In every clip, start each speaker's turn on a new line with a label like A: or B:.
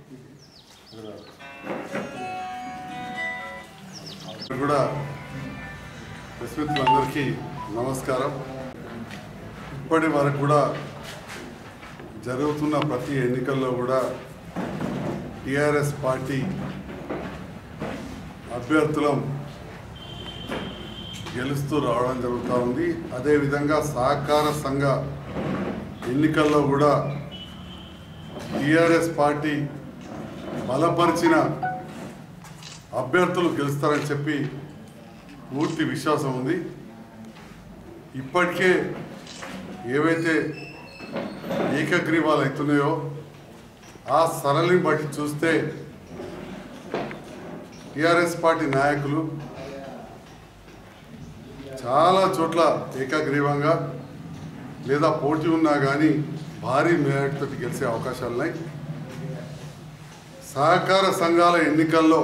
A: కూడా ప్రశ్నితులందరికీ నమస్కారం ఇప్పటి వరకు కూడా జరుగుతున్న ప్రతి ఎన్నికల్లో కూడా టిఆర్ఎస్ పార్టీ అభ్యర్థులం గెలుస్తూ రావడం జరుగుతూ ఉంది అదేవిధంగా సహకార సంఘ ఎన్నికల్లో కూడా టిఆర్ఎస్ పార్టీ బలపరిచిన అభ్యర్థులు గెలుస్తారని చెప్పి పూర్తి విశ్వాసం ఉంది ఇప్పటికే ఏవైతే ఏకగ్రీవాలు అవుతున్నాయో ఆ సరళిని బట్టి చూస్తే టిఆర్ఎస్ పార్టీ నాయకులు చాలా చోట్ల ఏకగ్రీవంగా లేదా పోటీ ఉన్నా కానీ భారీ మేరతో గెలిచే అవకాశాలు ఉన్నాయి సహకార సంఘాల ఎన్నికల్లో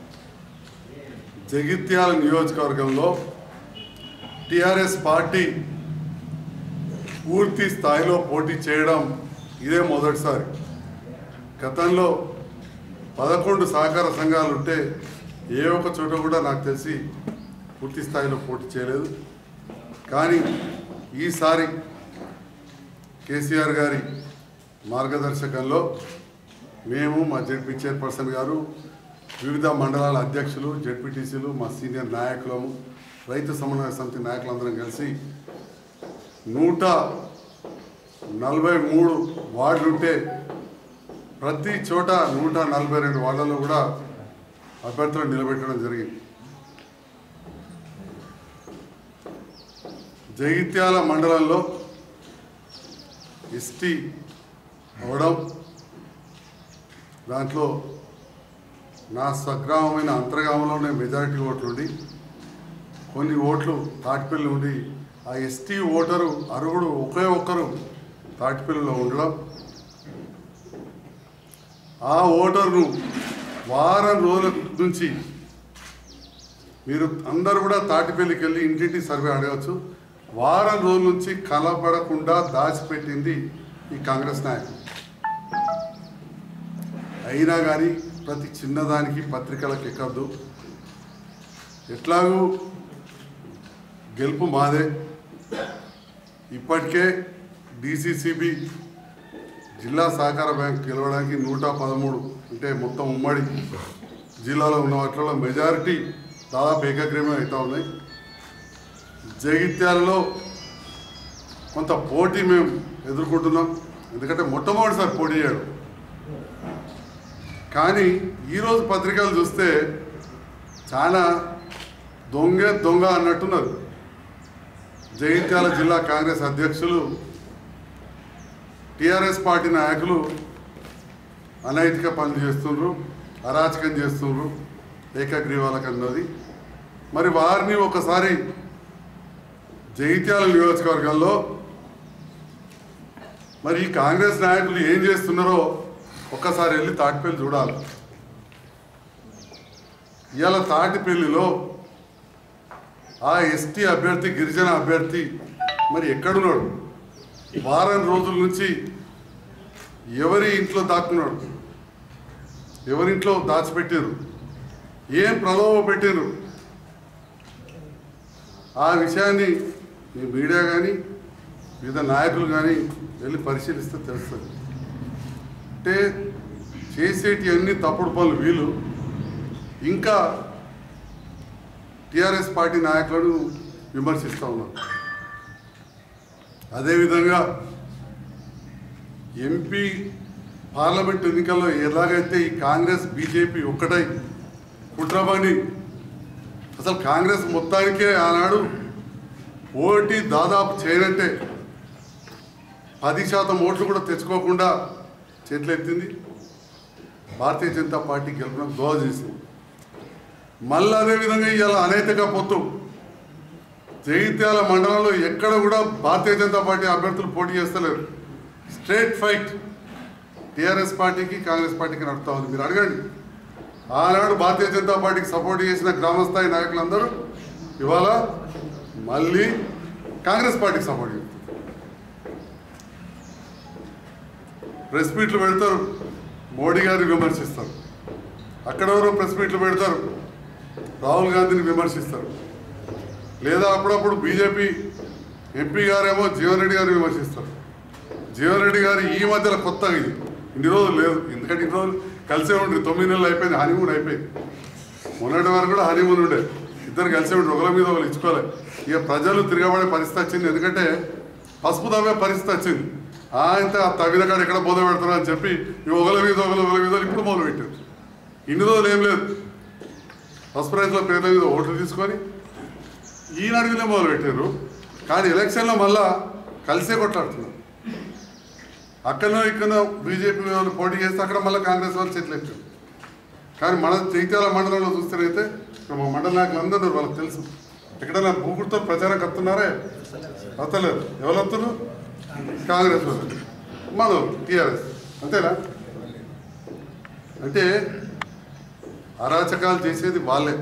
A: జగిత్యాల నియోజకవర్గంలో టిఆర్ఎస్ పార్టీ పూర్తి స్థాయిలో పోటీ చేయడం ఇదే మొదటిసారి గతంలో పదకొండు సహకార సంఘాలు ఉంటే ఏ ఒక్క చోట కూడా నాకు తెలిసి పూర్తి స్థాయిలో పోటీ చేయలేదు కానీ ఈసారి కేసీఆర్ గారి మార్గదర్శకంలో మేము మా జడ్పీ చైర్పర్సన్ గారు వివిధ మండలాల అధ్యక్షులు జడ్పీటీసీలు మా సీనియర్ నాయకులము రైతు సమన్వయ సమితి నాయకులందరం కలిసి నూట నలభై మూడు వార్డులుంటే ప్రతి చోట నూట నలభై రెండు వార్డులలో కూడా అభ్యర్థులను నిలబెట్టడం జరిగింది జగిత్యాల మండలంలో ఎస్టీ అవడం దాంట్లో నా స్వగ్రామమైన అంతర్గామంలోనే మెజారిటీ ఓట్లు ఉండి కొన్ని ఓట్లు తాటిపల్లి ఉండి ఆ ఎస్టీ ఓటరు అరుగుడు ఒకే ఒక్కరు తాటిపల్లిలో ఉండడం ఆ ఓటర్ను వారం రోజుల నుంచి మీరు అందరూ కూడా తాటిపల్లికి వెళ్ళి ఇంటింటి సర్వే అడగచ్చు వారం రోజుల నుంచి కలపడకుండా దాచిపెట్టింది ఈ కాంగ్రెస్ నాయకులు అయినా కానీ ప్రతి చిన్నదానికి పత్రికలకు ఎక్కద్దు ఎట్లాగూ గెలుపు మాదే ఇప్పటికే డిసిసిబి జిల్లా సహకార బ్యాంక్ గెలవడానికి నూట పదమూడు అంటే మొత్తం ఉమ్మడి జిల్లాలో ఉన్న వాటిలో మెజారిటీ దాదాపు ఏకగ్రీవం అవుతా ఉన్నాయి జగిత్యాలలో కొంత పోటీ మేము ఎదుర్కొంటున్నాం ఎందుకంటే మొట్టమొదటిసారి పోటీ చేయడం కానీ ఈరోజు పత్రికలు చూస్తే చాలా దొంగ దొంగ అన్నట్టున్నారు జగిత్యాల జిల్లా కాంగ్రెస్ అధ్యక్షులు టిఆర్ఎస్ పార్టీ నాయకులు అనైతిక పనులు చేస్తుండ్రు అరాచకం చేస్తుండ్రు ఏకగ్రీవాలకు అన్నది మరి వారిని ఒకసారి జగిత్యాల నియోజకవర్గంలో మరి ఈ కాంగ్రెస్ నాయకులు ఏం చేస్తున్నారో ఒక్కసారి వెళ్ళి తాటిపల్లి చూడాలి ఇవాళ తాటిపల్లిలో ఆ ఎస్టీ అభ్యర్థి గిరిజన అభ్యర్థి మరి ఎక్కడున్నాడు వారం రోజుల నుంచి ఎవరి ఇంట్లో దాక్కున్నాడు ఎవరింట్లో దాచిపెట్టారు ఏం ప్రలోభ పెట్టారు ఆ విషయాన్ని మీ మీడియా కానీ వివిధ నాయకులు కానీ వెళ్ళి పరిశీలిస్తే తెలుస్తుంది అంటే చేసేటి అన్ని తప్పుడు పనులు వీళ్ళు ఇంకా టిఆర్ఎస్ పార్టీ నాయకులను విమర్శిస్తూ ఉన్నారు అదేవిధంగా ఎంపీ పార్లమెంట్ ఎన్నికల్లో ఎలాగైతే ఈ కాంగ్రెస్ బీజేపీ ఒక్కటై కుట్రమని అసలు కాంగ్రెస్ మొత్తానికే ఆనాడు ఓటీ దాదాపు చేయనంటే పది శాతం ఓట్లు కూడా తెచ్చుకోకుండా చేతులెత్తింది భారతీయ జనతా పార్టీ గెలుపునకు దోహ చేసింది మళ్ళీ అదేవిధంగా ఇవాళ అనైతిక పొత్తు జగిత్యాల మండలంలో ఎక్కడ కూడా భారతీయ జనతా పార్టీ అభ్యర్థులు పోటీ చేస్తలేరు స్ట్రేట్ ఫైట్ టీఆర్ఎస్ పార్టీకి కాంగ్రెస్ పార్టీకి నడుపుతా ఉంది మీరు అడగండి ఆనాడు భారతీయ జనతా పార్టీకి సపోర్ట్ చేసిన గ్రామస్థాయి నాయకులందరూ ఇవాళ మళ్ళీ కాంగ్రెస్ పార్టీకి సపోర్ట్ చేస్తారు ప్రెస్ మీట్లు పెడతారు మోడీ గారిని విమర్శిస్తారు అక్కడెవరో ప్రెస్ మీట్లు పెడతారు రాహుల్ గాంధీని విమర్శిస్తారు లేదా అప్పుడప్పుడు బీజేపీ ఎంపీ గారేమో జీవన్ రెడ్డి గారిని విమర్శిస్తారు జీవన్ రెడ్డి గారు ఈ మధ్యలో కొత్తగా ఇది ఇన్ని రోజులు లేదు ఎందుకంటే ఇన్ని రోజులు కలిసే ఉండి తొమ్మిది నెలలు అయిపోయింది హనీమూన్ అయిపోయింది మొన్నటి వరకు కూడా హనీమూన్ ఉండే ఇద్దరు కలిసే ఉండి ఒకరి మీద ఒకరు ఇచ్చుకోలే ఇక ప్రజలు తిరగబడే పరిస్థితి వచ్చింది ఎందుకంటే పసుపు తవ్వే పరిస్థితి వచ్చింది ఆయనతో ఆ తవ్విన కాడ ఎక్కడ బోధ పెడతారు అని చెప్పి ఈ ఒకరి మీద ఒకరి ఒకరి మీద ఇప్పుడు మొదలు పెట్టారు ఇన్ని రోజులు ఏం లేదు పసుపు రైతుల పేర్ల మీద ఓట్లు తీసుకొని ఈనాడుగునే మొదలు పెట్టారు కానీ ఎలక్షన్లో మళ్ళా కలిసే కొట్లాడుతున్నారు అక్కడనో ఇక్కడనో బీజేపీ వాళ్ళు పోటీ చేస్తే అక్కడ మళ్ళీ కాంగ్రెస్ వాళ్ళు చెట్లు ఎక్కారు కానీ మన జైత్యాల మండలంలో చూస్తేనైతే ఇక్కడ మా మండల నాయకులు అందరూ ఉన్నారు, వాళ్ళకి తెలుసు ఎక్కడైనా భూగుడితో ప్రచారం కత్తున్నారే వస్తలేరు ఎవరు వస్తున్నారు కాంగ్రెస్ వాళ్ళు మన టీఆర్ఎస్ అంతేనా అంటే అరాచకాలు చేసేది వాళ్ళే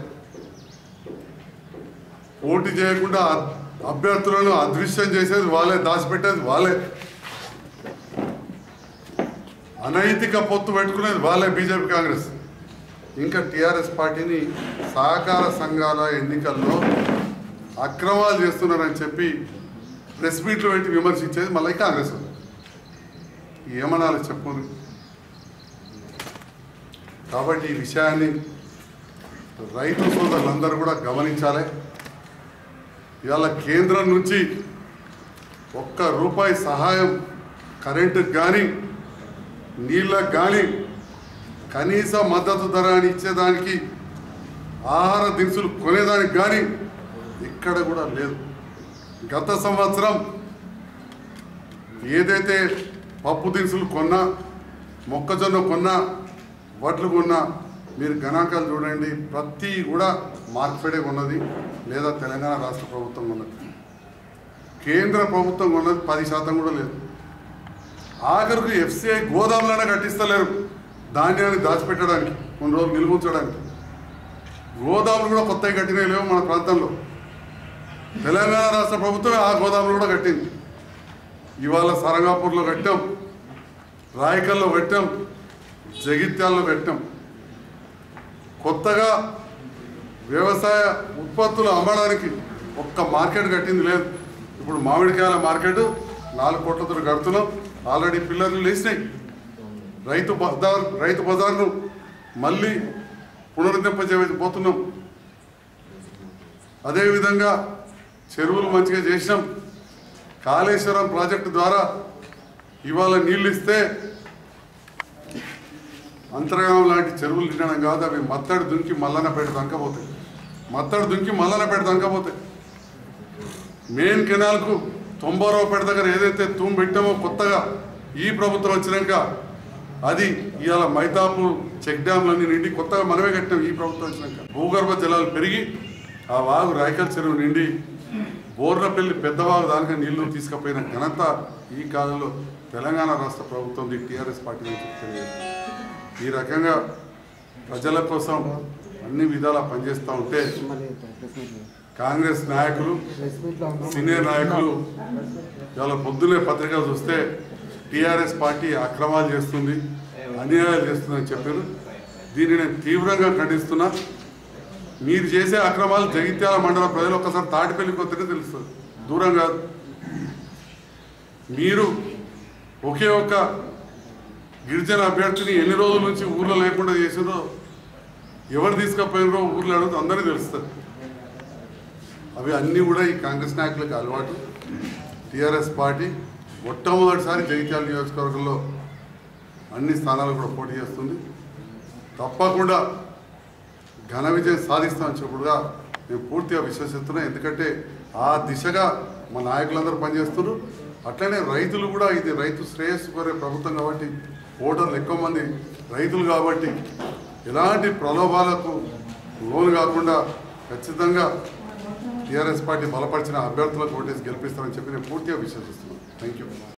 A: పోటీ చేయకుండా అ- అభ్యర్థులను అదృశ్యం చేసేది వాళ్ళే దాచిపెట్టేది వాళ్ళే అనైతిక పొత్తు పెట్టుకునేది వాళ్ళే బీజేపీ కాంగ్రెస్ ఇంకా టీఆర్ఎస్ పార్టీని సహకార సంఘాల ఎన్నికల్లో అక్రమాలు చేస్తున్నారని చెప్పి ప్రెస్ మీట్లు పెట్టి విమర్శించేది మళ్ళీ కాంగ్రెస్ వాళ్ళు. ఏమనాలి చెప్పు కాబట్టి ఈ విషయాన్ని రైతు సోదరులందరూ కూడా గమనించాలి ఇవాళ కేంద్రం నుంచి ఒక్క రూపాయి సహాయం కరెంటుకు కానీ నీళ్ళకు కానీ కనీస మద్దతు ధర అని ఇచ్చేదానికి ఆహార దినుసులు కొనేదానికి కానీ ఇక్కడ కూడా లేదు గత సంవత్సరం ఏదైతే పప్పు దినుసులు కొన్నా మొక్కజొన్న కొన్నా వడ్లు కొన్నా మీరు గణాంకాలు చూడండి ప్రతి కూడా మార్కెడే ఉన్నది లేదా తెలంగాణ రాష్ట్ర ప్రభుత్వం ఉన్నది కేంద్ర ప్రభుత్వం ఉన్నది పది శాతం కూడా లేదు ఆఖరికి ఎఫ్సిఐ గోదాములనే కట్టిస్తలేరు ధాన్యాన్ని దాచిపెట్టడానికి కొన్ని రోజులు నిల్వ ఉంచడానికి గోదాములు కూడా కొత్తవి కట్టినవి లేవు మన ప్రాంతంలో తెలంగాణ రాష్ట్ర ప్రభుత్వమే ఆ గోదాములు కూడా కట్టింది ఇవాళ సరంగాపూర్లో కట్టాం రాయకల్లో కట్టాం జగిత్యాల్లో కట్టాం కొత్తగా వ్యవసాయ ఉత్పత్తులు అమ్మడానికి ఒక్క మార్కెట్ కట్టింది లేదు ఇప్పుడు మామిడికాయల మార్కెట్ నాలుగు కోట్లతో కడుతున్నాం ఆల్రెడీ పిల్లర్లు లేచినాయి రైతు బజార్ రైతు బజార్ను మళ్ళీ పునరుద్ధరింపజేయబోతున్నాం అదేవిధంగా చెరువులు మంచిగా చేసినాం కాళేశ్వరం ప్రాజెక్టు ద్వారా ఇవాళ నీళ్ళు ఇస్తే అంతర్గామం లాంటి చెరువులు నిండడం కాదు అవి మత్తడి దుంకి మల్లనపేట దంకపోతాయి మత్తడి దుంకి మల్లనపేట దంకపోతాయి మెయిన్ కెనాల్కు తొంభై రూపాయల దగ్గర ఏదైతే తూము పెట్టామో కొత్తగా ఈ ప్రభుత్వం వచ్చినాక అది ఇవాళ మైతాపూర్ చెక్ డ్యాంలన్నీ నిండి కొత్తగా మనమే కట్టాం ఈ ప్రభుత్వం వచ్చినాక భూగర్భ జలాలు పెరిగి ఆ వాగు రాయకల్ చెరువు నిండి బోర్లపల్లి పెద్దవాగు దానికి నీళ్లు తీసుకుపోయిన ఘనత ఈ కాలంలో తెలంగాణ రాష్ట్ర ప్రభుత్వం టీఆర్ఎస్ పార్టీ నుంచి తెలియదు ఈ రకంగా ప్రజల కోసం అన్ని విధాలా పనిచేస్తూ ఉంటే కాంగ్రెస్ నాయకులు సీనియర్ నాయకులు ఇవాళ పొద్దున్నే పత్రికలు చూస్తే టీఆర్ఎస్ పార్టీ అక్రమాలు చేస్తుంది అన్యాయాలు చేస్తుందని చెప్పారు దీన్ని నేను తీవ్రంగా ఖండిస్తున్నా మీరు చేసే అక్రమాలు జగిత్యాల మండల ప్రజలు ఒక్కసారి తాటిపల్లికి వస్తేనే తెలుస్తుంది దూరం కాదు మీరు ఒకే ఒక్క గిరిజన అభ్యర్థిని ఎన్ని రోజుల నుంచి ఊర్లో లేకుండా చేసిందో ఎవరు తీసుకుపోయినరో ఊర్లో అడుగుతూ అందరికీ తెలుస్తుంది అవి అన్నీ కూడా ఈ కాంగ్రెస్ నాయకులకు అలవాటు టీఆర్ఎస్ పార్టీ మొట్టమొదటిసారి జగిత్యాల నియోజకవర్గంలో అన్ని స్థానాలు కూడా పోటీ చేస్తుంది తప్పకుండా ఘన విజయం సాధిస్తామని చెప్పుడుగా మేము పూర్తిగా విశ్వసిస్తున్నాం ఎందుకంటే ఆ దిశగా మా నాయకులందరూ పనిచేస్తున్నారు అట్లనే రైతులు కూడా ఇది రైతు శ్రేయస్సు కోరే ప్రభుత్వం కాబట్టి ఓటర్లు ఎక్కువ మంది రైతులు కాబట్టి ఎలాంటి ప్రలోభాలకు లోను కాకుండా ఖచ్చితంగా టీఆర్ఎస్ పార్టీ బలపరిచిన అభ్యర్థులకు ఓటేసి గెలిపిస్తామని చెప్పి నేను పూర్తిగా విశ్వసిస్తున్నాను థ్యాంక్ యూ